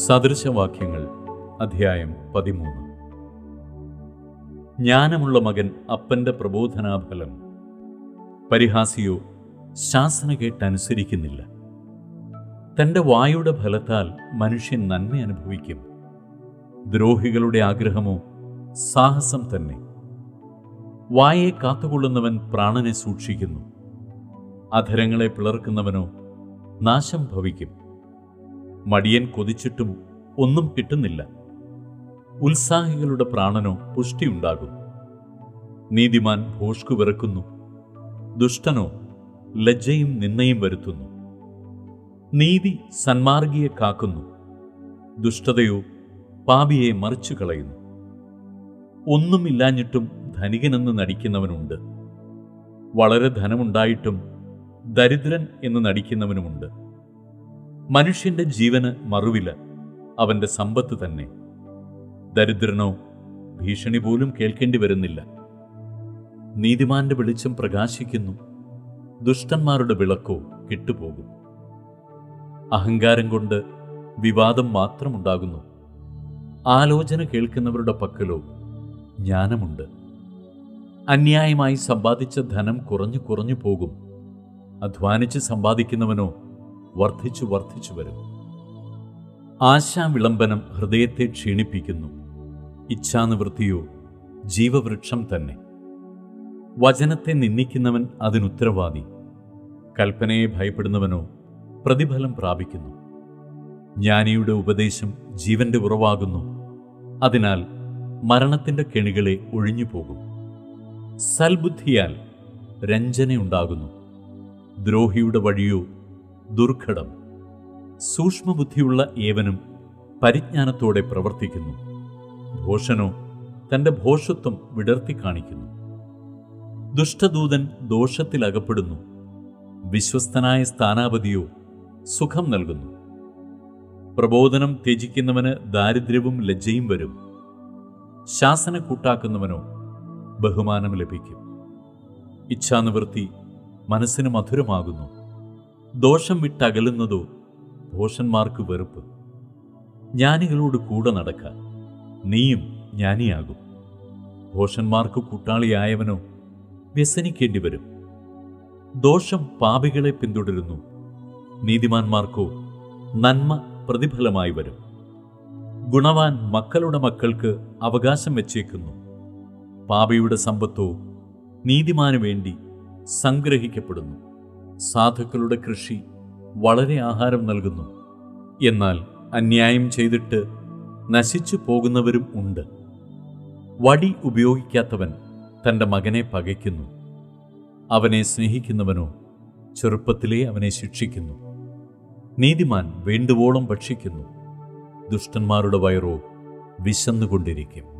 സദൃശവാക്യങ്ങൾ അധ്യായം പതിമൂന്ന് ജ്ഞാനമുള്ള മകൻ അപ്പന്റെ പ്രബോധനാഫലം പരിഹാസിയോ ശാസന കേട്ടനുസരിക്കുന്നില്ല തന്റെ വായുടെ ഫലത്താൽ മനുഷ്യൻ നന്മ അനുഭവിക്കും ദ്രോഹികളുടെ ആഗ്രഹമോ സാഹസം തന്നെ വായെ കാത്തുകൊള്ളുന്നവൻ പ്രാണനെ സൂക്ഷിക്കുന്നു അധരങ്ങളെ പിളർക്കുന്നവനോ നാശം ഭവിക്കും മടിയൻ കൊതിച്ചിട്ടും ഒന്നും കിട്ടുന്നില്ല ഉത്സാഹികളുടെ പ്രാണനോ പുഷ്ടിയുണ്ടാകും നീതിമാൻ ഭോഷ്കു വിറക്കുന്നു ദുഷ്ടനോ ലജ്ജയും നിന്നയും വരുത്തുന്നു നീതി സന്മാർഗിയെ കാക്കുന്നു ദുഷ്ടതയോ പാപിയെ മറിച്ചു കളയുന്നു ഒന്നുമില്ലാഞ്ഞിട്ടും ധനികനെന്ന് നടിക്കുന്നവനുണ്ട് വളരെ ധനമുണ്ടായിട്ടും ദരിദ്രൻ എന്ന് നടിക്കുന്നവനുമുണ്ട് മനുഷ്യന്റെ ജീവന് മറുവില അവന്റെ സമ്പത്ത് തന്നെ ദരിദ്രനോ ഭീഷണി പോലും കേൾക്കേണ്ടി വരുന്നില്ല നീതിമാന്റെ വെളിച്ചം പ്രകാശിക്കുന്നു ദുഷ്ടന്മാരുടെ വിളക്കോ കെട്ടുപോകും അഹങ്കാരം കൊണ്ട് വിവാദം മാത്രമുണ്ടാകുന്നു ആലോചന കേൾക്കുന്നവരുടെ പക്കലോ ജ്ഞാനമുണ്ട് അന്യായമായി സമ്പാദിച്ച ധനം കുറഞ്ഞു കുറഞ്ഞു പോകും അധ്വാനിച്ച് സമ്പാദിക്കുന്നവനോ വർദ്ധിച്ചു വർദ്ധിച്ചു വരും ആശാവിളംബനം ഹൃദയത്തെ ക്ഷീണിപ്പിക്കുന്നു ഇച്ഛാനിവൃത്തിയോ ജീവവൃക്ഷം തന്നെ വചനത്തെ നിന്ദിക്കുന്നവൻ അതിനുത്തരവാദി കൽപ്പനയെ ഭയപ്പെടുന്നവനോ പ്രതിഫലം പ്രാപിക്കുന്നു ജ്ഞാനിയുടെ ഉപദേശം ജീവന്റെ ഉറവാകുന്നു അതിനാൽ മരണത്തിന്റെ കെണികളെ ഒഴിഞ്ഞു പോകും സൽബുദ്ധിയാൽ രഞ്ജനയുണ്ടാകുന്നു ദ്രോഹിയുടെ വഴിയോ ദുർഘടം സൂക്ഷ്മബുദ്ധിയുള്ള ഏവനും പരിജ്ഞാനത്തോടെ പ്രവർത്തിക്കുന്നു ഭോഷനോ തന്റെ ഭോഷത്വം വിടർത്തി കാണിക്കുന്നു ദുഷ്ടദൂതൻ ദോഷത്തിലകപ്പെടുന്നു വിശ്വസ്തനായ സ്ഥാനാപതിയോ സുഖം നൽകുന്നു പ്രബോധനം ത്യജിക്കുന്നവന് ദാരിദ്ര്യവും ലജ്ജയും വരും ശാസന കൂട്ടാക്കുന്നവനോ ബഹുമാനം ലഭിക്കും ഇച്ഛാനിവൃത്തി മനസ്സിന് മധുരമാകുന്നു ദോഷം വിട്ടകലുന്നതോ ഭോഷന്മാർക്ക് വെറുപ്പ് ജ്ഞാനികളോട് കൂടെ നടക്കാൻ നീയും ജ്ഞാനിയാകും ഭോഷന്മാർക്ക് കൂട്ടാളിയായവനോ വ്യസനിക്കേണ്ടി വരും ദോഷം പാപികളെ പിന്തുടരുന്നു നീതിമാന്മാർക്കോ നന്മ പ്രതിഫലമായി വരും ഗുണവാൻ മക്കളുടെ മക്കൾക്ക് അവകാശം വെച്ചേക്കുന്നു പാപിയുടെ സമ്പത്തോ നീതിമാനു വേണ്ടി സംഗ്രഹിക്കപ്പെടുന്നു സാധുക്കളുടെ കൃഷി വളരെ ആഹാരം നൽകുന്നു എന്നാൽ അന്യായം ചെയ്തിട്ട് നശിച്ചു പോകുന്നവരും ഉണ്ട് വടി ഉപയോഗിക്കാത്തവൻ തൻ്റെ മകനെ പകയ്ക്കുന്നു അവനെ സ്നേഹിക്കുന്നവനോ ചെറുപ്പത്തിലേ അവനെ ശിക്ഷിക്കുന്നു നീതിമാൻ വേണ്ടുവോളം ഭക്ഷിക്കുന്നു ദുഷ്ടന്മാരുടെ വയറോ വിശന്നുകൊണ്ടിരിക്കും